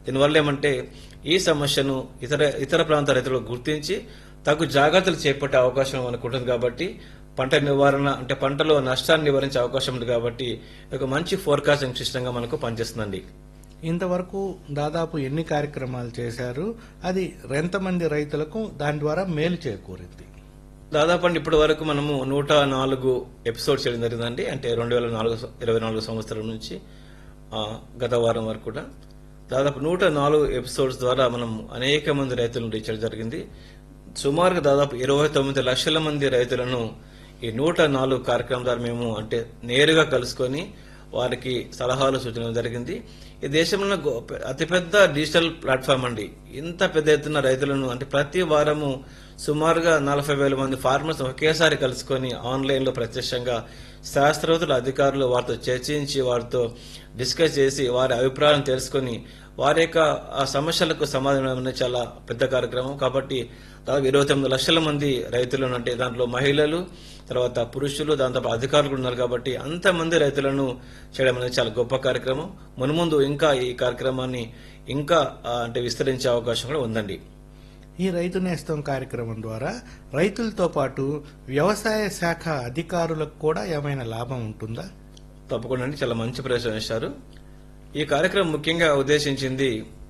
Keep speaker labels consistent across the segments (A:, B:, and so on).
A: దీనివల్ల ఏమంటే ఈ సమస్యను ఇతర ఇతర ప్రాంత రైతులు గుర్తించి తగు జాగ్రత్తలు చేపట్టే అవకాశం మనకు ఉంటుంది కాబట్టి పంట నివారణ అంటే పంటలో నష్టాన్ని నివారించే అవకాశం ఉంది కాబట్టి ఒక మంచి ఫోర్కాస్టింగ్ సిస్టంగా మనకు పనిచేస్తుందండి
B: ఇంతవరకు దాదాపు ఎన్ని కార్యక్రమాలు చేశారు అది ఎంతమంది రైతులకు దాని ద్వారా మేలు చేకూరింది
A: దాదాపు అండి ఇప్పటి వరకు మనము నూట నాలుగు ఎపిసోడ్ చేయడం జరిగిందండి అంటే రెండు వేల నాలుగు ఇరవై నాలుగు సంవత్సరం నుంచి ఆ, గత వారం వరకు కూడా దాదాపు నూట నాలుగు ఎపిసోడ్స్ ద్వారా మనం అనేక మంది రైతులను రీచ్ చేయడం జరిగింది సుమారుగా దాదాపు ఇరవై తొమ్మిది లక్షల మంది రైతులను ఈ నూట నాలుగు కార్యక్రమం ద్వారా మేము అంటే నేరుగా కలుసుకొని వారికి సలహాలు సూచనలు జరిగింది ఈ దేశంలో గొ- అతిపెద్ద డిజిటల్ ప్లాట్ఫామ్ అండి ఇంత పెద్ద ఎత్తున రైతులను అంటే ప్రతి వారము సుమారుగా నలభై వేల మంది ఫార్మర్స్ ఒకేసారి కలుసుకొని ఆన్లైన్ లో ప్రత్యక్షంగా శాస్త్రవేత్తల అధికారులు వారితో చర్చించి వారితో డిస్కస్ చేసి వారి అభిప్రాయాలను తెలుసుకొని వారి యొక్క ఆ సమస్యలకు సమాధానం అనేది చాలా పెద్ద కార్యక్రమం కాబట్టి దాదాపు ఇరవై తొమ్మిది లక్షల మంది రైతులు అంటే దాంట్లో మహిళలు తర్వాత పురుషులు దాంతో అధికారులు కూడా ఉన్నారు కాబట్టి అంతమంది రైతులను చేయడం అనేది చాలా గొప్ప కార్యక్రమం మున్ముందు ఇంకా ఈ కార్యక్రమాన్ని ఇంకా ఆ, అంటే విస్తరించే అవకాశం కూడా ఉందండి
B: ఈ రైతు నేస్తం కార్యక్రమం ద్వారా రైతులతో పాటు వ్యవసాయ శాఖ అధికారులకు కూడా ఏమైనా లాభం ఉంటుందా
A: తప్పకుండా అండి చాలా మంచి ప్రశ్న వేశారు ఈ కార్యక్రమం ముఖ్యంగా ఉద్దేశించింది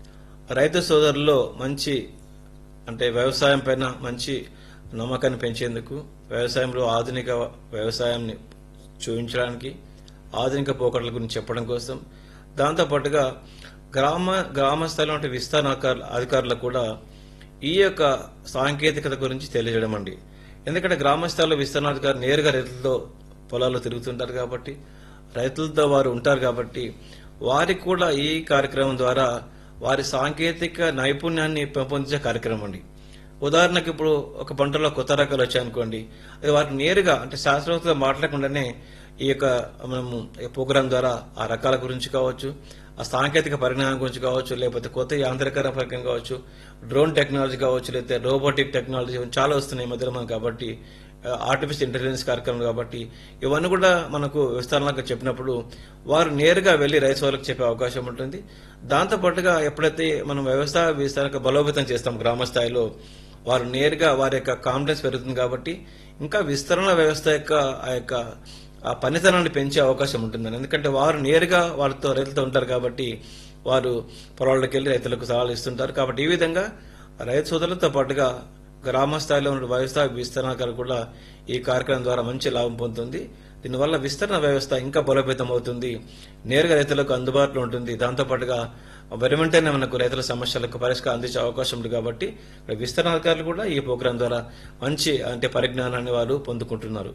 A: రైతు సోదరుల్లో మంచి అంటే వ్యవసాయం పైన మంచి నమ్మకాన్ని పెంచేందుకు వ్యవసాయంలో ఆధునిక వ్యవసాయాన్ని చూపించడానికి ఆధునిక పోకడల గురించి చెప్పడం కోసం దాంతో పాటుగా గ్రామ గ్రామ స్థాయిలో ఉండే విస్తరణ అధికారుల- అధికారులకు కూడా ఈ యొక్క సాంకేతికత గురించి తెలియజేయడం అండి ఎందుకంటే గ్రామ స్థాయిలో విస్తరణాధికారులు నేరుగా రైతులతో పొలాల్లో తిరుగుతుంటారు కాబట్టి రైతులతో వారు ఉంటారు కాబట్టి వారికి కూడా ఈ కార్యక్రమం ద్వారా వారి సాంకేతిక నైపుణ్యాన్ని పెంపొందించే కార్యక్రమం అండి ఉదాహరణకు ఇప్పుడు ఒక పంటలో కొత్త రకాలు వచ్చాయనుకోండి అది వాటిని నేరుగా అంటే శాస్త్రవేత్తగా మాట్లాడకుండానే ఈ యొక్క మనము ఈ ప్రోగ్రాం ద్వారా ఆ రకాల గురించి కావచ్చు ఆ సాంకేతిక పరిజ్ఞానం గురించి కావచ్చు లేకపోతే కొత్త యాంత్రికర పరిజ్ఞానం కావచ్చు డ్రోన్ టెక్నాలజీ కావచ్చు లేకపోతే రోబోటిక్ టెక్నాలజీ చాలా వస్తున్నాయి ఈ మధ్యలో మనకు కాబట్టి ఆర్టిఫిషియల్ ఇంటెలిజెన్స్ కార్యక్రమం కాబట్టి ఇవన్నీ కూడా మనకు విస్తరణగా చెప్పినప్పుడు వారు నేరుగా వెళ్లి రైతు వాళ్ళకి చెప్పే అవకాశం ఉంటుంది దాంతో పాటుగా ఎప్పుడైతే మనం వ్యవసాయ విస్తరణకు బలోపేతం చేస్తాం గ్రామ స్థాయిలో వారు నేరుగా వారి యొక్క కాన్ఫిడెన్స్ పెరుగుతుంది కాబట్టి ఇంకా విస్తరణ వ్యవస్థ యొక్క ఆ యొక్క ఆ పనితనాన్ని పెంచే అవకాశం ఉంటుందని ఎందుకంటే వారు నేరుగా వారితో రైతులతో ఉంటారు కాబట్టి వారు పొలాల్లోకి వెళ్ళి రైతులకు సలహాలు ఇస్తుంటారు కాబట్టి ఈ విధంగా రైతు సోదరులతో పాటుగా గ్రామ స్థాయిలో ఉన్న వ్యవసాయ విస్తరణకారు కూడా ఈ కార్యక్రమం ద్వారా మంచి లాభం పొందుతుంది దీనివల్ల విస్తరణ వ్యవస్థ ఇంకా బలోపేతం అవుతుంది నేరుగా రైతులకు అందుబాటులో ఉంటుంది దాంతో పాటుగా వెరీ వెంటనే మనకు రైతుల సమస్యలకు పరిష్కారం అందించే అవకాశం ఉంది కాబట్టి ఇక్కడ విస్తరణ అధికారులు కూడా ఈ ప్రోగ్రాం ద్వారా మంచి అంటే పరిజ్ఞానాన్ని వారు పొందుకుంటున్నారు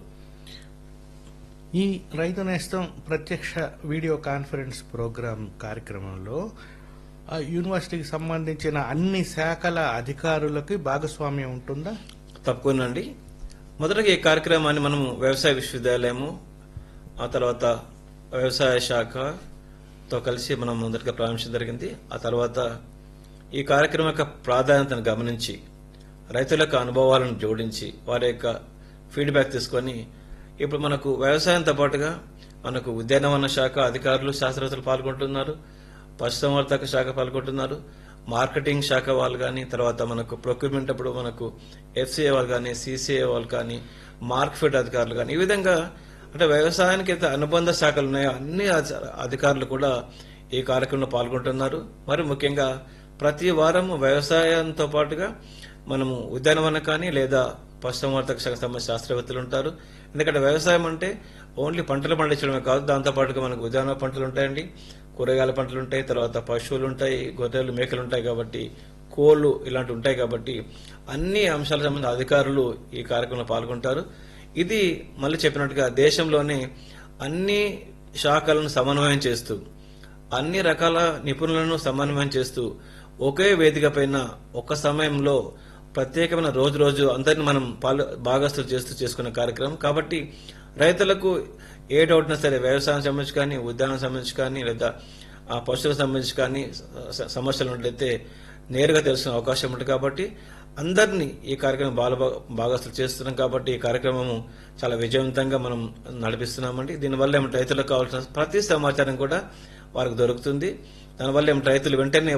B: ఈ రైతు నేస్తం ప్రత్యక్ష వీడియో కాన్ఫరెన్స్ ప్రోగ్రాం కార్యక్రమంలో ఆ యూనివర్సిటీకి సంబంధించిన అన్ని శాఖల అధికారులకి భాగస్వామ్యం ఉంటుందా
A: తప్పకుండా అండి మొదటగా ఈ కార్యక్రమాన్ని మనము వ్యవసాయ విశ్వవిద్యాలయము ఆ తర్వాత వ్యవసాయ శాఖతో కలిసి మనం మొదటగా ప్రారంభించడం జరిగింది ఆ తర్వాత ఈ కార్యక్రమం యొక్క ప్రాధాన్యతను గమనించి రైతుల యొక్క అనుభవాలను జోడించి వారి యొక్క ఫీడ్బ్యాక్ తీసుకొని ఇప్పుడు మనకు వ్యవసాయంతో పాటుగా మనకు ఉద్యానవన శాఖ అధికారులు శాస్త్రవేత్తలు పాల్గొంటున్నారు పశుసంవర్ధక శాఖ పాల్గొంటున్నారు మార్కెటింగ్ శాఖ వాళ్ళు కానీ తర్వాత మనకు ప్రొక్యూర్మెంట్ అప్పుడు మనకు ఎఫ్సిఏ వాళ్ళు కానీ సిసిఏ వాళ్ళు కానీ మార్కెట్ అధికారులు కానీ ఈ విధంగా అంటే వ్యవసాయానికి అయితే అనుబంధ శాఖలు ఉన్నాయో అన్ని అధ- అధికారులు కూడా ఈ కార్యక్రమంలో పాల్గొంటున్నారు మరి ముఖ్యంగా ప్రతి వారం వ్యవసాయంతో పాటుగా మనము ఉద్యానవన కానీ లేదా పశుసంవర్ధక శాఖ సంబంధించిన శాస్త్రవేత్తలు ఉంటారు ఎందుకంటే వ్యవసాయం అంటే ఓన్లీ పంటలు పండించడమే కాదు దాంతో పాటుగా మనకు ఉద్యాన పంటలు ఉంటాయండి కూరగాయల పంటలు ఉంటాయి తర్వాత పశువులు ఉంటాయి గొర్రెలు మేకలు ఉంటాయి కాబట్టి కోళ్ళు ఇలాంటివి ఉంటాయి కాబట్టి అన్ని అంశాలకు సంబంధించిన అధికారులు ఈ కార్యక్రమంలో పాల్గొంటారు ఇది మళ్ళీ చెప్పినట్టుగా దేశంలోనే అన్ని శాఖలను సమన్వయం చేస్తూ అన్ని రకాల నిపుణులను సమన్వయం చేస్తూ ఒకే వేదిక పైన ఒక సమయంలో ప్రత్యేకమైన రోజు రోజు అందరిని మనం పాలు భాగస్తులు చేస్తూ చేసుకునే కార్యక్రమం కాబట్టి రైతులకు ఏ డౌట్ ఉన్నా సరే వ్యవసాయం సంబంధించి కానీ ఉద్యానం సంబంధించి కానీ లేదా ఆ పశువులకు సంబంధించి కానీ స- సమస్యలు ఉన్నట్లయితే నేరుగా తెలుసుకునే అవకాశం ఉంటుంది కాబట్టి అందరినీ ఈ కార్యక్రమం బాల భాగస్తులు చేస్తున్నాం కాబట్టి ఈ కార్యక్రమము చాలా విజయవంతంగా మనం నడిపిస్తున్నామండి దీనివల్ల ఏమిటి రైతులకు కావాల్సిన ప్రతి సమాచారం కూడా వారికి దొరుకుతుంది దానివల్ల ఏమిటి రైతులు వెంటనే